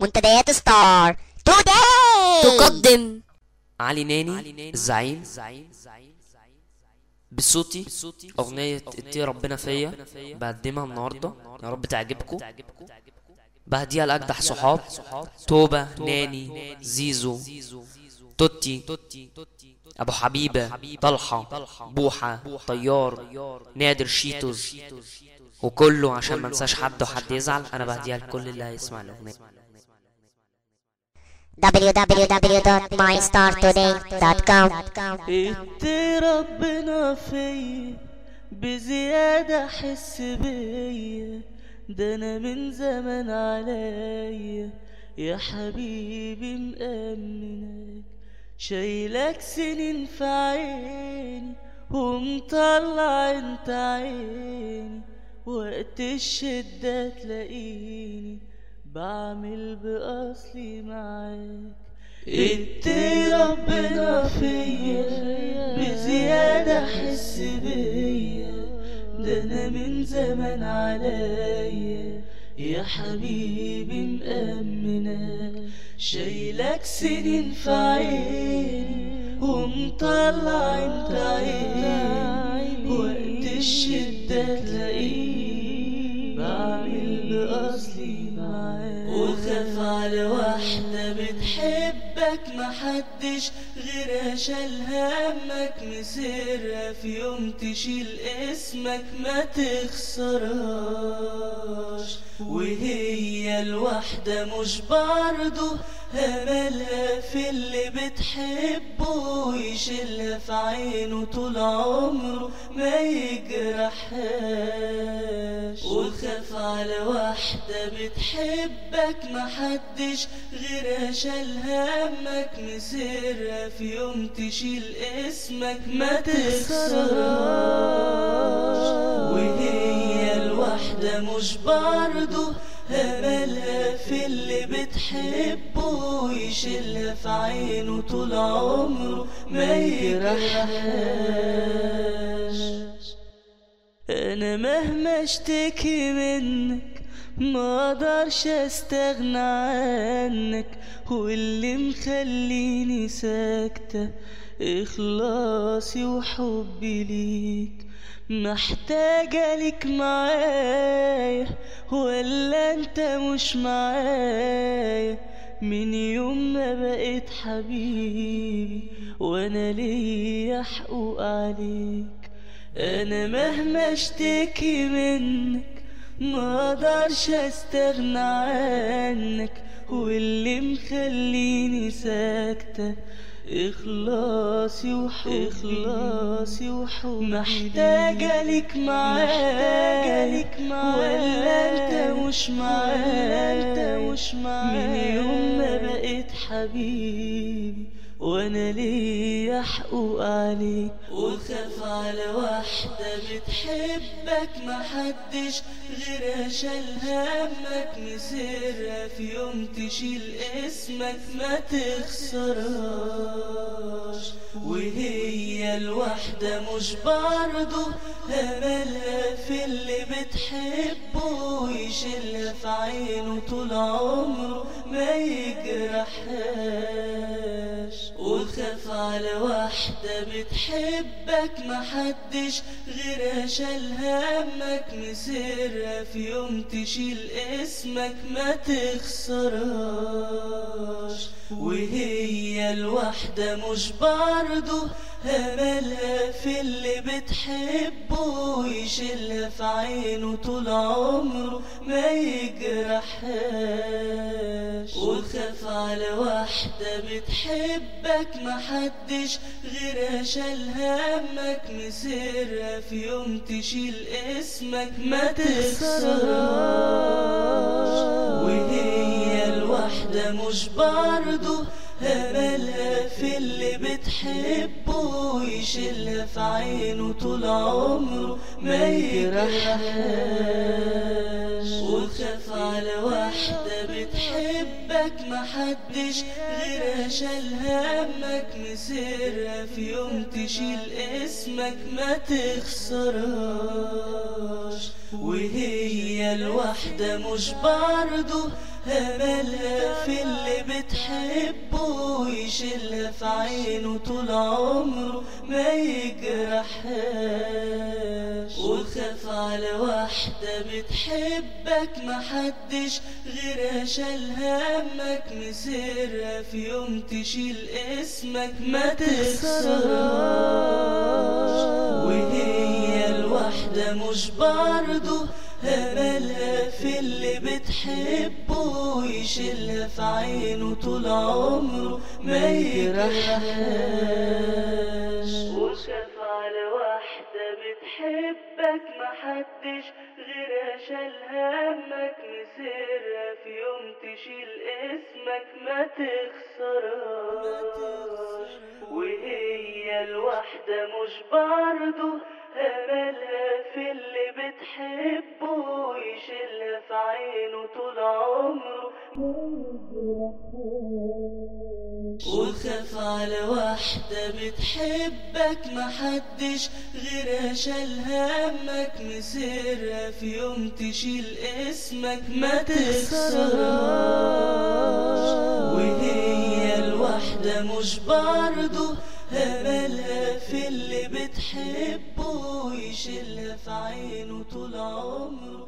منتديات ستار توداي تقدم علي ناني الزعيم بصوتي أغنية اتي ربنا فيا بقدمها النهاردة يا رب تعجبكم بهديها لأجدح صحاب توبة ناني زيزو توتي أبو حبيبة طلحة بوحة طيار نادر شيتوز وكله عشان ما انساش حد وحد يزعل انا بهديها لكل اللي هيسمع الاغنيه www.mystartoday.com ات ربنا فيا بزيادة حس بيا ده انا من زمان عليا يا حبيبي مأمنك شايلك سنين في عيني ومطلع انت عيني وقت الشدة تلاقيني بعمل بأصلي معاك ات ربنا فيا بزيادة حس بيا ده انا من زمان عليا يا حبيبي مأمنة شايلك سنين في عيني ومطلع انت عيني وقت الشدة تلاقيني بعمل بأصلي معاك وخاف على واحدة بتحبك محدش غيرها شال همك مسرها في يوم تشيل اسمك ما تخسرهاش وهي الواحدة مش برضه هملها في اللي بتحبه يشيلها في عينه طول عمره ما يجرحهاش وخاف على واحدة بتحبك محدش غيرها شال همك مسرها في يوم تشيل اسمك ما تخسرهاش وهي الواحدة مش برضه هملها في اللي بتحبه يشيلها في عينه طول عمره ما يجرحهاش انا مهما اشتكي منك ما اقدرش استغنى عنك واللي مخليني ساكتة اخلاصي وحبي ليك محتاجة ليك معايا ولا انت مش معايا من يوم ما بقيت حبيبي وانا ليا حقوق عليك انا مهما اشتكي منك ما اقدرش استغنى عنك واللي مخليني ساكتة اخلاصي وحبي اخلاصي وحبي محتاجة ليك معايا ليك ولا انت مش معايا انت مش معايا من يوم ما بقيت حبيبي وانا ليا حقوق عليك وخاف على واحدة بتحبك محدش غيرها شال همك مسرها في يوم تشيل اسمك ما تخسرهاش وهي الواحدة مش برضه هملها في اللي بتحبه يشيلها في عينه طول عمره ما يجرحهاش وخاف على واحدة بتحبك محدش غيرها شال همك مسرها في يوم تشيل اسمك ما تخسرهاش وهي الواحدة مش برضه هملها في اللي بتحبه يشيلها في عينه طول عمره ما يجرحهاش وخاف على واحدة بتحبك محدش غيرها شال همك مسرها في يوم تشيل اسمك ما تخسرهاش وهي الواحدة مش برضه هملها في اللي بتحبه يشيلها في عينه طول عمره ما يجرحهاش وخاف على واحدة بتحبك محدش غيرها شال همك مسرها في يوم تشيل اسمك ما تخسرهاش وهي الواحدة مش برضه املها في اللي بتحبه ويشيلها في عينه طول عمره ما يجرحهاش وخاف على واحدة بتحبك محدش غيرها شال همك مسيرها في يوم تشيل اسمك ما تخسرهاش وهي الواحدة مش برضه املها في اللي بتحبه ويشيلها في عينه طول عمره ما يجرحهاش وخاف على واحدة بتحبك محدش غيرها شال همك مسيرها في يوم تشيل اسمك ما تخسرهاش وهي الواحدة مش برضه املها في اللي بتحبه ويشيلها في عينه طول عمره وخاف على واحدة بتحبك محدش غيرها شال همك مسيرها في يوم تشيل اسمك ما تخسرهاش وهي الواحدة مش برضه املها في اللي بتحبه ويشيلها في عينه طول عمره